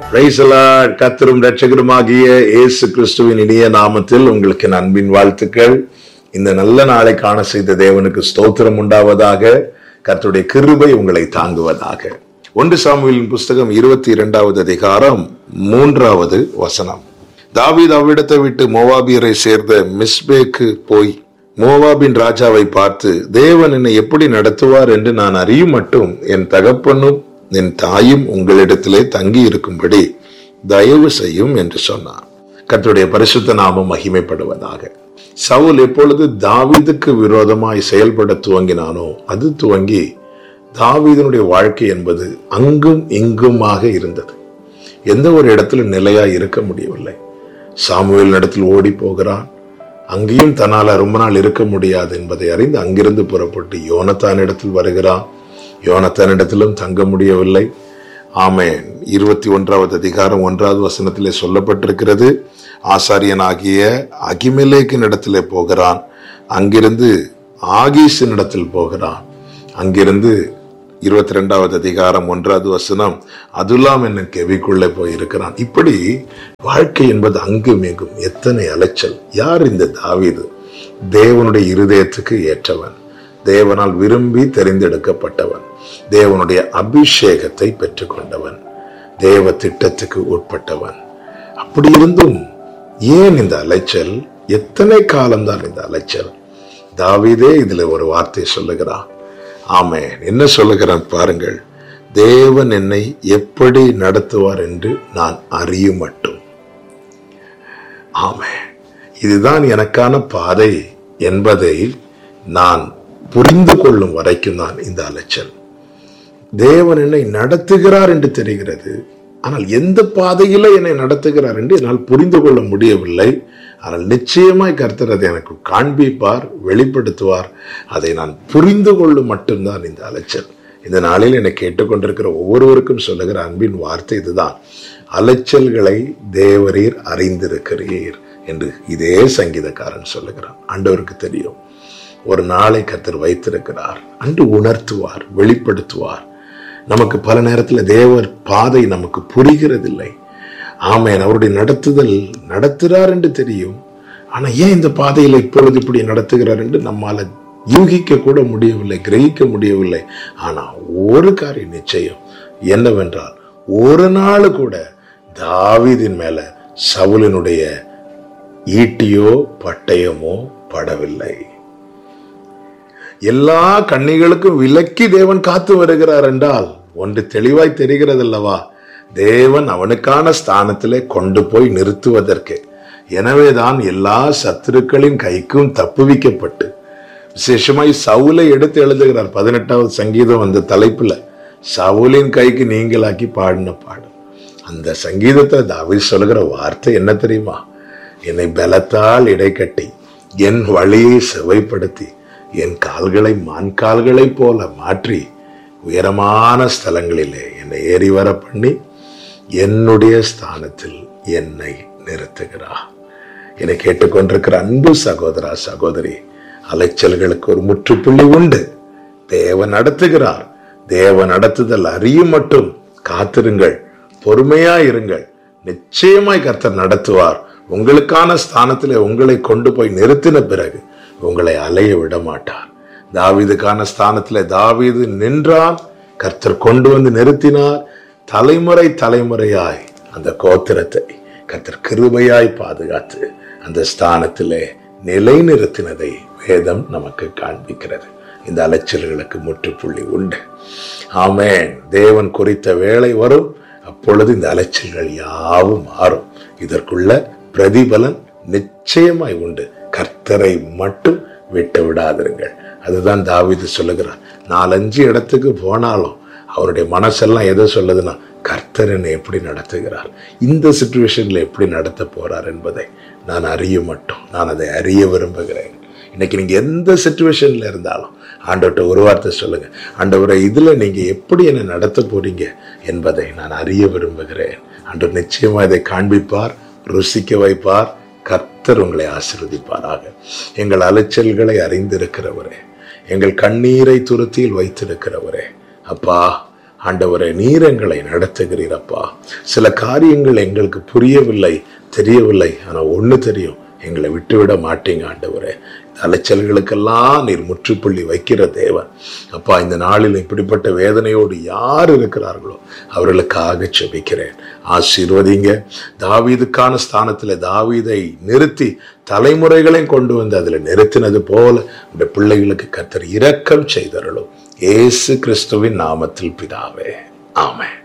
பிரைசலாட் கத்தரும் ரட்சகருமாகிய இயேசு கிறிஸ்துவின் இனிய நாமத்தில் உங்களுக்கு என் அன்பின் வாழ்த்துக்கள் இந்த நல்ல நாளை காண செய்த தேவனுக்கு ஸ்தோத்திரம் உண்டாவதாக கர்த்தருடைய கிருபை உங்களை தாங்குவதாக ஒன்று சாமுவேலின் புஸ்தகம் இருபத்தி இரண்டாவது அதிகாரம் மூன்றாவது வசனம் தாவீது அவ்விடத்தை விட்டு மோவாபியரை சேர்ந்த மிஸ்பேக்கு போய் மோவாபின் ராஜாவை பார்த்து தேவன் என்னை எப்படி நடத்துவார் என்று நான் அறியும் மட்டும் என் தகப்பனும் என் தாயும் உங்களிடத்திலே தங்கி இருக்கும்படி தயவு செய்யும் என்று சொன்னார் கர்த்தருடைய பரிசுத்த நாமம் மகிமைப்படுவதாக சவுல் எப்பொழுது தாவீதுக்கு விரோதமாய் செயல்பட துவங்கினானோ அது துவங்கி தாவீதனுடைய வாழ்க்கை என்பது அங்கும் இங்குமாக இருந்தது எந்த ஒரு இடத்துல நிலையா இருக்க முடியவில்லை சாமுவேல் இடத்தில் ஓடி போகிறான் அங்கேயும் தன்னால் ரொம்ப நாள் இருக்க முடியாது என்பதை அறிந்து அங்கிருந்து புறப்பட்டு யோனத்தான் இடத்தில் வருகிறான் யோனத்தான் இடத்திலும் தங்க முடியவில்லை ஆமேன் இருபத்தி ஒன்றாவது அதிகாரம் ஒன்றாவது வசனத்திலே சொல்லப்பட்டிருக்கிறது ஆசாரியனாகிய அகிமெலேக்கின் இடத்திலே போகிறான் அங்கிருந்து ஆகீஸின் இடத்தில் போகிறான் அங்கிருந்து இருபத்தி ரெண்டாவது அதிகாரம் ஒன்றாவது வசனம் அதுலாம் என்ன கெவிக்குள்ளே போயிருக்கிறான் இப்படி வாழ்க்கை என்பது அங்கும் எங்கும் எத்தனை அலைச்சல் யார் இந்த தாவீது தேவனுடைய இருதயத்துக்கு ஏற்றவன் தேவனால் விரும்பி தெரிந்தெடுக்கப்பட்டவன் தேவனுடைய அபிஷேகத்தை பெற்றுக்கொண்டவன் தேவ திட்டத்துக்கு உட்பட்டவன் அப்படி இருந்தும் ஏன் இந்த அலைச்சல் எத்தனை காலம்தான் இந்த அலைச்சல் தாவீதே இதுல ஒரு வார்த்தை சொல்லுகிறான் ஆமென் என்ன சொல்லுகிறான் பாருங்கள் தேவன் என்னை எப்படி நடத்துவார் என்று நான் அறியும் மட்டும் ஆமென் இதுதான் எனக்கான பாதை என்பதை நான் புரிந்து கொள்ளும் வரைக்கும் தான் இந்த அலைச்சல் தேவன் என்னை நடத்துகிறார் என்று தெரிகிறது ஆனால் எந்த பாதையில என்னை நடத்துகிறார் என்று என்னால் புரிந்து கொள்ள முடியவில்லை ஆனால் நிச்சயமாய் கர்த்தர் அதை எனக்கு காண்பிப்பார் வெளிப்படுத்துவார் அதை நான் புரிந்து கொள்ளும் மட்டும்தான் இந்த அலைச்சல் இந்த நாளில் என்னை கேட்டுக்கொண்டிருக்கிற ஒவ்வொருவருக்கும் சொல்லுகிற அன்பின் வார்த்தை இதுதான் அலைச்சல்களை தேவரீர் அறிந்திருக்கிறீர் என்று இதே சங்கீதக்காரன் சொல்லுகிறான் ஆண்டவருக்கு தெரியும் ஒரு நாளை கத்தர் வைத்திருக்கிறார் அன்று உணர்த்துவார் வெளிப்படுத்துவார் நமக்கு பல நேரத்தில் தேவர் பாதை நமக்கு புரிகிறதில்லை ஆமேன் அவருடைய நடத்துதல் நடத்துகிறார் என்று தெரியும் ஆனா ஏன் இந்த பாதையில் இப்பொழுது இப்படி நடத்துகிறார் என்று நம்மால யூகிக்க கூட முடியவில்லை கிரகிக்க முடியவில்லை ஆனா ஒரு காரியம் நிச்சயம் என்னவென்றால் ஒரு நாள் கூட தாவீதின் மேல சவுலினுடைய ஈட்டியோ பட்டயமோ படவில்லை எல்லா கண்ணிகளுக்கும் விலக்கி தேவன் காத்து வருகிறார் என்றால் ஒன்று தெளிவாய் தெரிகிறது அல்லவா தேவன் அவனுக்கான ஸ்தானத்திலே கொண்டு போய் நிறுத்துவதற்கு எனவேதான் எல்லா சத்துருக்களின் கைக்கும் தப்புவிக்கப்பட்டு விசேஷமாய் சவுலை எடுத்து எழுதுகிறார் பதினெட்டாவது சங்கீதம் அந்த தலைப்புல சவுலின் கைக்கு நீங்களாக்கி பாடின பாடல் அந்த சங்கீதத்தை தாவி சொல்லுகிற வார்த்தை என்ன தெரியுமா என்னை பலத்தால் இடைக்கட்டி என் வழியை செவைப்படுத்தி என் கால்களை மான் கால்களைப் போல மாற்றி உயரமான ஸ்தலங்களிலே என்னை ஏறி வர பண்ணி என்னுடைய ஸ்தானத்தில் என்னை நிறுத்துகிறார் என்னை கேட்டுக்கொண்டிருக்கிற அன்பு சகோதரா சகோதரி அலைச்சல்களுக்கு ஒரு முற்றுப்புள்ளி உண்டு தேவன் நடத்துகிறார் தேவ நடத்துதல் அறியும் மட்டும் காத்திருங்கள் பொறுமையா இருங்கள் நிச்சயமாய் கர்த்தர் நடத்துவார் உங்களுக்கான ஸ்தானத்திலே உங்களை கொண்டு போய் நிறுத்தின பிறகு உங்களை அலைய விட மாட்டார் தாவீதுக்கான ஸ்தானத்தில் தாவீது நின்றான் கர்த்தர் கொண்டு வந்து நிறுத்தினார் தலைமுறை தலைமுறையாய் அந்த கோத்திரத்தை கர்த்தர் கிருபையாய் பாதுகாத்து அந்த ஸ்தானத்திலே நிலைநிறுத்தினதை வேதம் நமக்கு காண்பிக்கிறது இந்த அலைச்சல்களுக்கு முற்றுப்புள்ளி உண்டு ஆமேன் தேவன் குறித்த வேலை வரும் அப்பொழுது இந்த அலைச்சல்கள் யாவும் மாறும் இதற்குள்ள பிரதிபலன் நிச்சயமாய் உண்டு கர்த்தரை மட்டும் விட்டு விடாதிருங்கள் அதுதான் தாவிது சொல்லுகிறார் நாலஞ்சு இடத்துக்கு போனாலும் அவருடைய மனசெல்லாம் எதை சொல்லுதுன்னா கர்த்தர் என்னை எப்படி நடத்துகிறார் இந்த சுச்சுவேஷன்ல எப்படி நடத்த போறார் என்பதை நான் அறிய மட்டும் நான் அதை அறிய விரும்புகிறேன் இன்னைக்கு நீங்க எந்த சுச்சுவேஷன்ல இருந்தாலும் ஆண்டவர்கிட்ட ஒரு வார்த்தை சொல்லுங்க ஆண்டவரை இதுல நீங்க எப்படி என்னை நடத்த போறீங்க என்பதை நான் அறிய விரும்புகிறேன் ஆண்டவர் நிச்சயமா இதை காண்பிப்பார் ருசிக்க வைப்பார் கர்த்தர் உங்களை ஆசிர்வதிப்பாராக எங்கள் அலைச்சல்களை அறிந்திருக்கிறவரே எங்கள் கண்ணீரை துருத்தியில் வைத்திருக்கிறவரே அப்பா ஆண்டவரை நீர் எங்களை நடத்துகிறீரப்பா சில காரியங்கள் எங்களுக்கு புரியவில்லை தெரியவில்லை ஆனால் ஒன்று தெரியும் எங்களை விட்டுவிட மாட்டீங்க ஆண்டவரே அலைச்சல்களுக்கெல்லாம் நீர் முற்றுப்புள்ளி வைக்கிற தேவன் அப்பா இந்த நாளில் இப்படிப்பட்ட வேதனையோடு யார் இருக்கிறார்களோ அவர்களுக்காக செபிக்கிறேன் ஆசீர்வதிங்க தாவீதுக்கான ஸ்தானத்தில் தாவீதை நிறுத்தி தலைமுறைகளையும் கொண்டு வந்து அதில் நிறுத்தினது போல இந்த பிள்ளைகளுக்கு கத்தர் இரக்கம் செய்தருளும் ஏசு கிறிஸ்துவின் நாமத்தில் பிதாவே ஆமென்